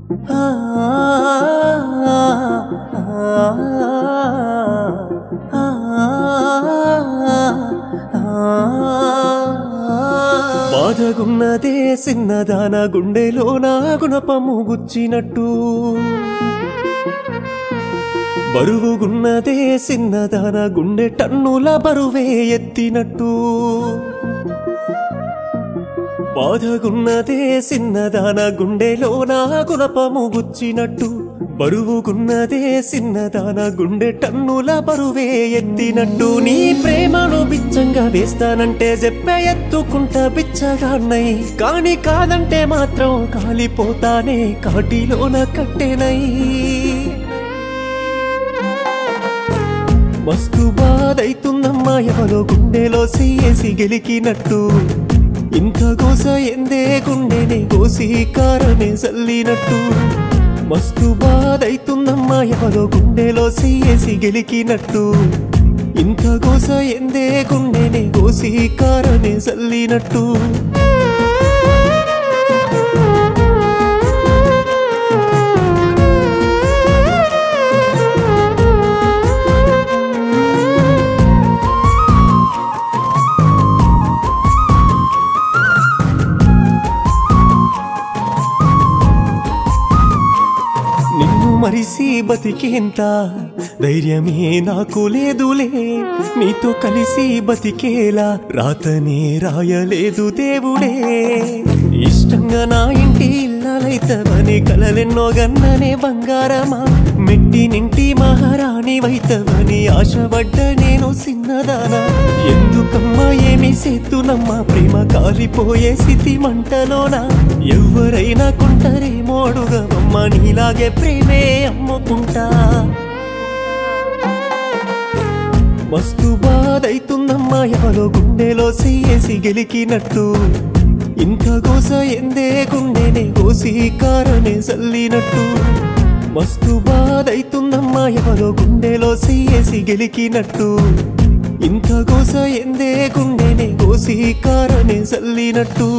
బాధగున్నదే సిన్నదాన గుండెలో నా గుణపము గుచ్చినట్టు బరువుగున్నదే సిన్నదాన గుండె టన్నుల బరువే ఎత్తినట్టు బాధగున్నదే సిన్నదాన గుండెలో నా గుణపము గుచ్చినట్టు బరువుగున్నదే సిన్నదాన గుండె టన్నుల బరువే ఎత్తినట్టు నీ ప్రేమను బిచ్చంగా వేస్తానంటే చెప్పే ఎత్తుకుంటా బిచ్చగాన్నై కాని కాదంటే మాత్రం కాలిపోతానే కాటిలోన కట్టెనై మస్తు బాధైతుందమ్మా ఎవరో గుండెలో సీయేసి గెలికినట్టు ఇంత గోస ఎందే గుండెని గోసి కారమే చల్లినట్టు మస్తు బాధైతుందమ్మా ఎవరో గుండెలో సీయేసి గెలికినట్టు ఇంత గోస ఎందే గుండెని గోసి కారమే చల్లినట్టు నిన్ను మరిసి బతికేంత ధైర్యమే నాకు లేదులే నీతో కలిసి బతికేలా రాతనే రాయలేదు దేవుడే ఇష్టంగా నా ఇంటి ఇల్లాలైతవని కలలెన్నో గన్ననే బంగారమా మెట్టి నింటి మహారాణి వైతవని ఆశపడ్డ నేను సిన్నదానా ఎందుకమ్మా ఏమి సేతునమ్మా ప్రేమ కాలిపోయే స్థితి మంటలోనా ఎవరైనా కొంటరేమో అడుగవమ్మా నీలాగే ప్రేమే అమ్ముకుంటా మస్తు బాధైతుందమ్మా ఎవరో గుండెలో సీయేసి గెలికినట్టు ఇంత గోస ఎందే గుండెనే గోసి కారనే చల్లినట్టు మస్తు బాధైతుందమ్మా ఎవరో గుండెలో సీయేసి గెలికినట్టు ఇంత గోస ఎందే గుండెనే గోసి కారనే చల్లినట్టు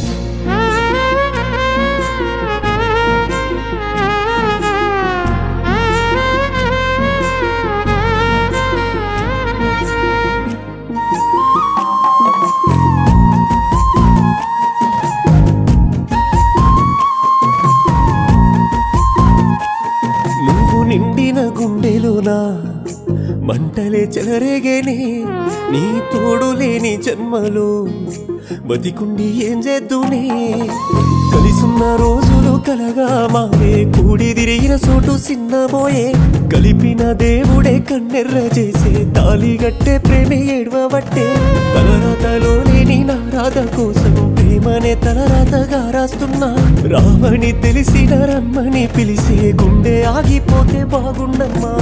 నువ్వు నిండిన గుండెలోనా మంటలే చెలరేగేనే నీ తోడు లేని జన్మలో బతికుండి ఏం చేద్దునే కలిసున్న రోజులు కలగా మావే కూడి తిరిగిన చోటు సిన్నబోయే కలిపిన దేవుడే కన్నెర్ర చేసే తాలిగట్టే ప్రేమ ఏడవబట్టే తలరాతలో లేని నా రాధ కోసం ప్రేమనే తలరాతగా రాస్తున్నా రావని తెలిసిన రమ్మని పిలిసే గుండె ఆగిపోతే బాగుండమ్మా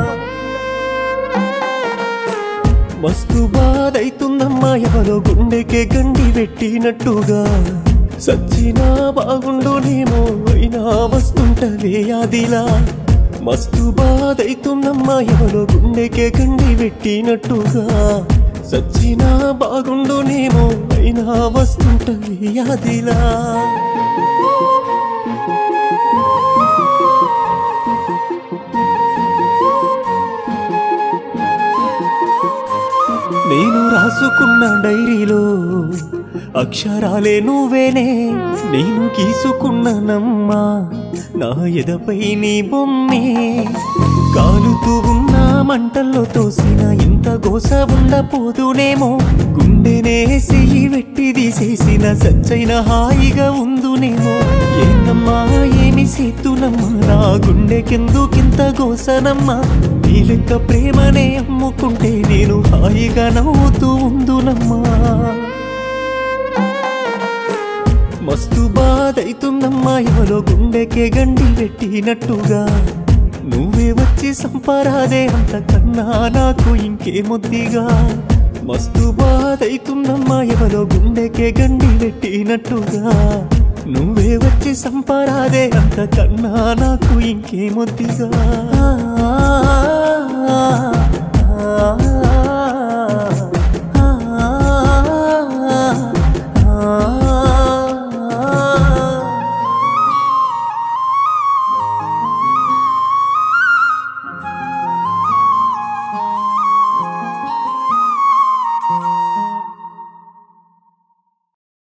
మస్తు బాధైతుందమ్మా ఎవరో గుండెకే గండి పెట్టినట్టుగా సచ్చినా బాగుండునేమో అయినా వస్తుంటదే యాదిలా మస్తు బాధైతుందమ్మా ఎవరో గుండెకే గండి పెట్టినట్టుగా సచ్చినా బాగుండునేమో అయినా వస్తుంటదే యాదిలా నేను రాసుకున్న డైరీలో అక్షరాలే నువ్వేనే నేను గీసుకున్న నమ్మా నా ఎదపై నీ బొమ్మే కాలుతూ ఉన్న మంటల్లో తోసిన ఇంత గోస ఉండపోదునేమో గుండెనే సెయ్యి వెట్టి తీసేసిన సచ్చైన హాయిగా ఉందునేమో ఏందమ్మా ఏమి సేతునమ్మా నా గుండెకెందుకింత గోసనమ్మా నీ లెక్క ప్రేమనే అమ్ముకుంటే నేను హాయిగా నవ్వుతూ ఉందునమ్మా మస్తు బాధైతుందమ్మా ఎవరో గుండెకే గండి పెట్టినట్టుగా నువ్వే వచ్చి సంపరాదే అంతకన్నా నాకు ఇంకేముద్దిగా మస్తు బాధైతుందమ్మా ఎవరో గుండెకే గండి పెట్టినట్టుగా నువ్వే వచ్చి సంపరాదే అంతకన్నా నాకు ఇంకేముద్దిగా ఆ, ఆ, ఆ, ఆ.